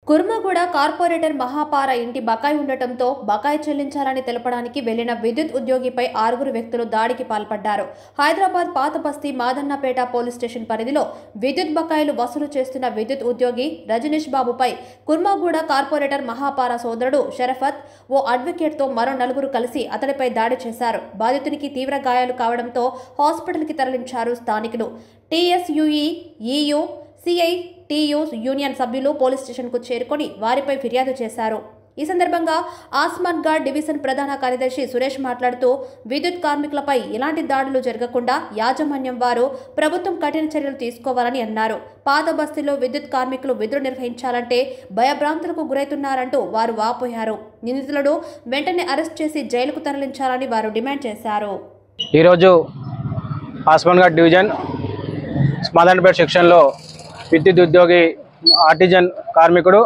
కుర్మగూడ corporator మహాపార ఇంటి బకాయి ఉండటంతో బకాయి చెల్లించాలని తెలపడానికి వెళ్లిన విద్యుత్ ఉద్యోగిపై ఆరుగురు వ్యక్తులు దాడికి పాల్పడ్డారు హైదరాబాద్ పాత బస్తీ మాదన్నపేట పోలీస్ స్టేషన్ పరిధిలో విద్యుత్ బకాయిలు వసూలు చేస్తున్న విద్యుత్ ఉద్యోగి రజనీష్ బాబుపై కుర్మగూడ కార్పొరేటర్ మహాపార సోదరుడు షరఫత్ ఓ అడ్వకేట్తో మరో నలుగురు కలిసి అతడిపై దాడి చేశారు బాధితునికి తీవ్ర గాయాలు కావడంతో హాస్పిటల్కి తరలించారు స్థానికులు TSUE EU CITU union సభ్యులు పోలీస్ స్టేషన్కు చేరుకొని వారిపై ఫిర్యాదు చేశారు ఈ సందర్భంగా ఆస్మాన్ గార్డ్ డివిజన్ ప్రధాన కార్యదర్శి సురేష్ మాట్లాడుతూ విద్యుత్ కార్మికులపై ఎలాంటి దాడులు జరగకుండా యాజమాన్యం వారు ప్రభుత్వం కఠిన చర్యలు తీసుకోవాలని అన్నారు పాత బస్తీలో విద్యుత్ కార్మికులు విధులు నిర్వహించాలంటే భయభ్రాంతులకు గురవుతున్నారంటూ వారు వాపోయారు నిందితులను వెంటనే అరెస్ట్ చేసి జైలుకు తరలించాలని వారు డిమాండ్ చేశారు ఈరోజు ఆస్మాన్ఘాట్ డివిజన్ స్మాదంపేట సెక్షన్లో విద్యుత్ ఉద్యోగి ఆర్టిజన్ కార్మికుడు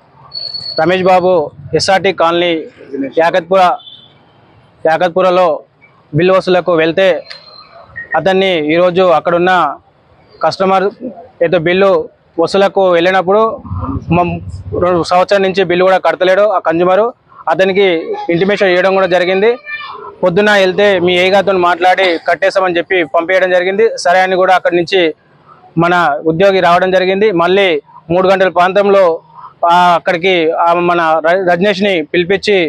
రమేష్ బాబు ఎస్ఆర్టీ కాలనీ యాకత్పుర యాకత్పురలో బిల్ వసూలకు వెళ్తే అతన్ని ఈరోజు అక్కడున్న కస్టమర్ ఏదో బిల్లు వసూలకు వెళ్ళినప్పుడు మ- రెండు సంవత్సరం నుంచి బిల్లు కూడా కడతలేడు ఆ కన్జ్యూమరు అతనికి ఇంటిమేషన్ ఇవ్వడం కూడా జరిగింది పొద్దున వెళ్తే మీ ఏగాతో మాట్లాడి కట్టేసామని చెప్పి పంపించడం జరిగింది సరే అని కూడా అక్కడి నుంచి మన ఉద్యోగి రావడం జరిగింది మళ్ళీ మూడు గంటల ప్రాంతంలో ఆ, అక్కడికి ఆ మన ర- రజనీష్ని పిలిపించి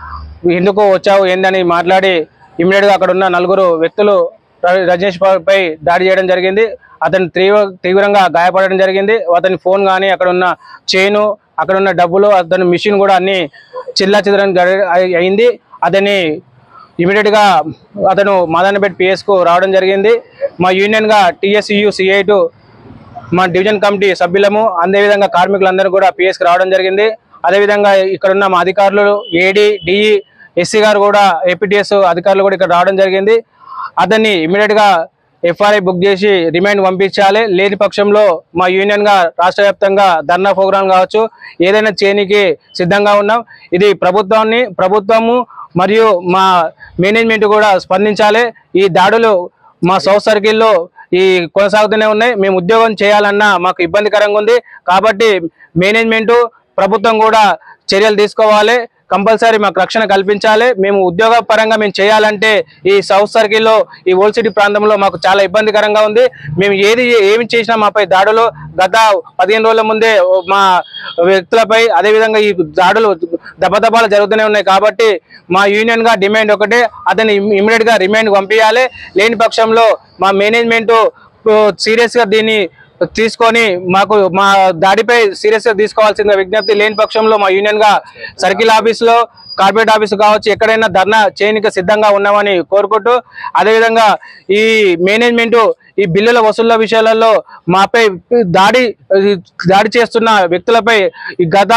ఎందుకు వచ్చావు ఏందని మాట్లాడి ఇమ్మీడియట్గా అక్కడ ఉన్న నలుగురు వ్యక్తులు ర- రజనీష్ పై- పై దాడి చేయడం జరిగింది అతను తీవ్ర తీవ్రంగా గాయపడడం జరిగింది అతని ఫోన్ కానీ అక్కడ ఉన్న చైను అక్కడ ఉన్న డబ్బులు అతని మిషన్ కూడా అన్ని చిల్లా చిదరం అయింది అతని ఇమీడియట్ గా అతను మాదానపేట పిఎస్ కు రావడం జరిగింది మా యూనియన్ గా టిఎస్యు సిఐ టు మా డివిజన్ కమిటీ సభ్యులము అదేవిధంగా కార్మికులందరూ కూడా పిఎస్ కి రావడం జరిగింది అదేవిధంగా ఇక్కడ ఉన్న మా అధికారులు ఏడి డిఈ ఎస్సీ గారు కూడా ఏపీటీఎస్ అధికారులు కూడా ఇక్కడ రావడం జరిగింది అతన్ని ఇమీడియట్ గా ఎఫ్ఐఆర్ బుక్ చేసి రిమైండ్ పంపించాలి లేని పక్షంలో మా యూనియన్ గా రాష్ట్ర వ్యాప్తంగా ధర్నా ప్రోగ్రాం కావచ్చు ఏదైనా చేయనికి సిద్ధంగా ఉన్నాం ఇది ప్రభుత్వాన్ని ప్రభుత్వము మరియు మా మేనేజ్మెంట్ కూడా స్పందించాలి ఈ దాడులు మా సౌత్ సర్కిల్లో ఈ కొనసాగుతూనే ఉన్నాయి మేము ఉద్యోగం చేయాలన్నా మాకు ఇబ్బందికరంగా ఉంది కాబట్టి మేనేజ్మెంట్ ప్రభుత్వం కూడా చర్యలు తీసుకోవాలి కంపల్సరీ మాకు రక్షణ కల్పించాలి మేము ఉద్యోగ పరంగా మేము చేయాలంటే ఈ సౌత్ సర్కిల్లో ఈ ఓల్డ్ సిటీ ప్రాంతంలో మాకు చాలా ఇబ్బందికరంగా ఉంది మేము ఏది ఏమి చేసినా మాపై దాడులు గత పదిహేను రోజుల ముందే మా వ్యక్తులపై అదేవిధంగా ఈ దాడులు దెబ్బదెబ్బలు జరుగుతూనే ఉన్నాయి కాబట్టి మా యూనియన్ గా డిమాండ్ ఒకటే అతన్ని ఇమీడియట్ గా రిమైండ్ పంపించాలి లేని పక్షంలో మా మేనేజ్మెంట్ సీరియస్ గా దీన్ని తీసుకొని మాకు మా దాడిపై సీరియస్ గా తీసుకోవాల్సిన విజ్ఞప్తి లేని పక్షంలో మా యూనియన్ గా సర్కిల్ ఆఫీస్ లో కార్పొరేట్ ఆఫీస్ కావచ్చు ఎక్కడైనా ధర్నా చేయడానికి సిద్ధంగా ఉన్నామని కోరుకుంటూ అదేవిధంగా ఈ మేనేజ్మెంట్ ఈ బిల్లుల వసూళ్ల విషయాలలో మాపై దాడి దాడి చేస్తున్న వ్యక్తులపై ఈ గత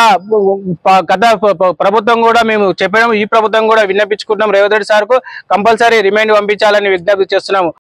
గత ప్రభుత్వం కూడా మేము చెప్పడం ఈ ప్రభుత్వం కూడా విన్నపించుకుంటున్నాం రేవంత్ రెడ్డి సార్కు కంపల్సరీ రిమైండ్ పంపించాలని విజ్ఞప్తి చేస్తున్నాము